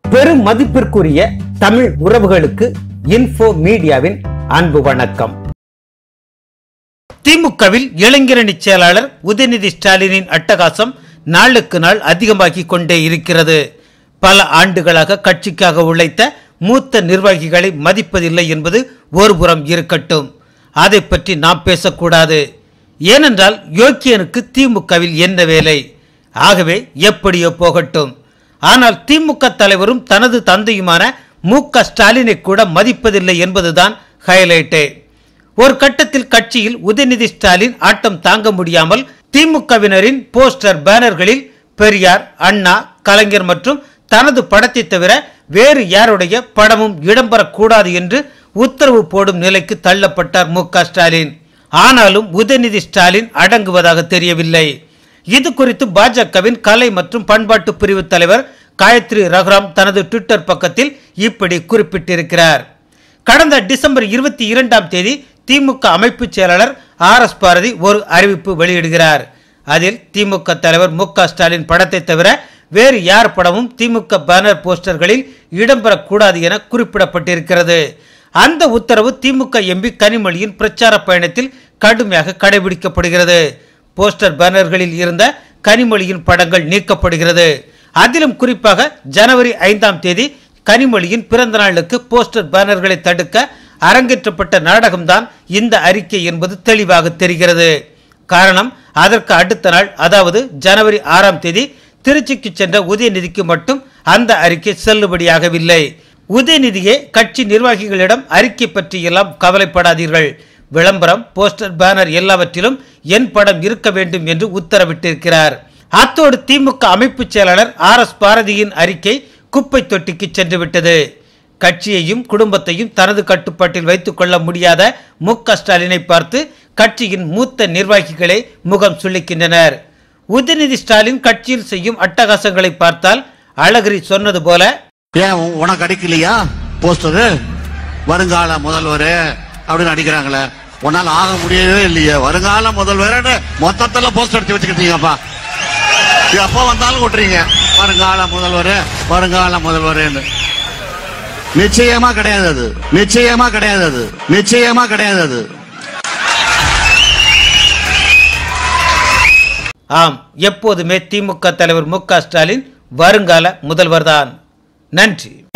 பெரும் மதிப்பிற்குரிய தமிழ் உறவுகளுக்கு இன்ஃபோ மீடியாவின் அன்பு வணக்கம் திமுகவில் இளைஞரணி செயலாளர் உதயநிதி ஸ்டாலினின் அட்டகாசம் நாளுக்கு நாள் அதிகமாகிக் கொண்டே இருக்கிறது பல ஆண்டுகளாக கட்சிக்காக உழைத்த மூத்த நிர்வாகிகளை மதிப்பதில்லை என்பது ஒருபுறம் இருக்கட்டும் அதை பற்றி நாம் பேசக்கூடாது ஏனென்றால் யோக்கியனுக்கு திமுகவில் என்ன வேலை ஆகவே எப்படியோ போகட்டும் ஆனால் திமுக தலைவரும் தனது தந்தையுமான மு க ஸ்டாலினை கூட மதிப்பதில்லை என்பதுதான் ஹைலைட்டே ஒரு கட்டத்தில் கட்சியில் உதயநிதி ஸ்டாலின் ஆட்டம் தாங்க முடியாமல் திமுகவினரின் போஸ்டர் பேனர்களில் பெரியார் அண்ணா கலைஞர் மற்றும் தனது படத்தை தவிர வேறு யாருடைய படமும் இடம்பெறக்கூடாது என்று உத்தரவு போடும் நிலைக்கு தள்ளப்பட்டார் மு க ஸ்டாலின் ஆனாலும் உதயநிதி ஸ்டாலின் அடங்குவதாக தெரியவில்லை இது குறித்து பாஜகவின் கலை மற்றும் பண்பாட்டு பிரிவு தலைவர் காயத்ரி ரகுராம் தனது ட்விட்டர் பக்கத்தில் இப்படி குறிப்பிட்டிருக்கிறார் கடந்த டிசம்பர் இருபத்தி இரண்டாம் தேதி திமுக அமைப்பு செயலாளர் ஆர் எஸ் பாரதி ஒரு அறிவிப்பு வெளியிடுகிறார் அதில் திமுக தலைவர் மு க ஸ்டாலின் படத்தை தவிர வேறு யார் படமும் திமுக பேனர் போஸ்டர்களில் இடம்பெறக்கூடாது என குறிப்பிடப்பட்டிருக்கிறது அந்த உத்தரவு திமுக எம்பி கனிமொழியின் பிரச்சார பயணத்தில் கடுமையாக கடைபிடிக்கப்படுகிறது போஸ்டர் பேனர்களில் இருந்த கனிமொழியின் படங்கள் நீக்கப்படுகிறது அதிலும் குறிப்பாக ஜனவரி ஐந்தாம் தேதி கனிமொழியின் பிறந்த நாளுக்கு போஸ்டர் பேனர்களை தடுக்க அரங்கேற்றப்பட்ட நாடகம்தான் இந்த அறிக்கை என்பது தெளிவாக தெரிகிறது காரணம் அதற்கு அடுத்த நாள் அதாவது ஜனவரி ஆறாம் தேதி திருச்சிக்கு சென்ற உதயநிதிக்கு மட்டும் அந்த அறிக்கை செல்லுபடியாகவில்லை உதயநிதியே கட்சி நிர்வாகிகளிடம் அறிக்கை பற்றியெல்லாம் கவலைப்படாதீர்கள் விளம்பரம் போஸ்டர் பேனர் எல்லாவற்றிலும் என் படம் இருக்க வேண்டும் என்று உத்தரவிட்டிருக்கிறார் அத்தோடு திமுக அமைப்பு செயலாளர் ஆர் எஸ் பாரதியின் அறிக்கை குப்பை தொட்டிக்கு சென்று விட்டது கட்சியையும் குடும்பத்தையும் தனது கட்டுப்பாட்டில் வைத்துக் கொள்ள முடியாத மு க ஸ்டாலினை பார்த்து கட்சியின் மூத்த நிர்வாகிகளே முகம் சுளிக்கின்றனர் உதயநிதி ஸ்டாலின் கட்சியில் செய்யும் அட்டகாசங்களை பார்த்தால் அழகிரி சொன்னது போல ஏன் உ- உனக்கு அடிக்கலையா போஸ்டரு வருங்கால முதல்வர் அப்படின்னு அடிக்கிறாங்களே உன்னால ஆக முடியவே இல்லையே வருங்கால முதல்வர் மொத்தத்துல போஸ்டர் அடிச்சு வச்சுக்கிட்டீங்கப்பா எப்ப வந்தாலும் விட்டுறீங்க வருங்கால முதல்வர் வருங்கால முதல்வர்னு நிச்சயமா கிடையாது அது நிச்சயமா கிடையாது அது நிச்சயமா கிடையாது அது ஆம் எப்போதுமே திமுக தலைவர் மு க ஸ்டாலின் வருங்கால முதல்வர்தான் நன்றி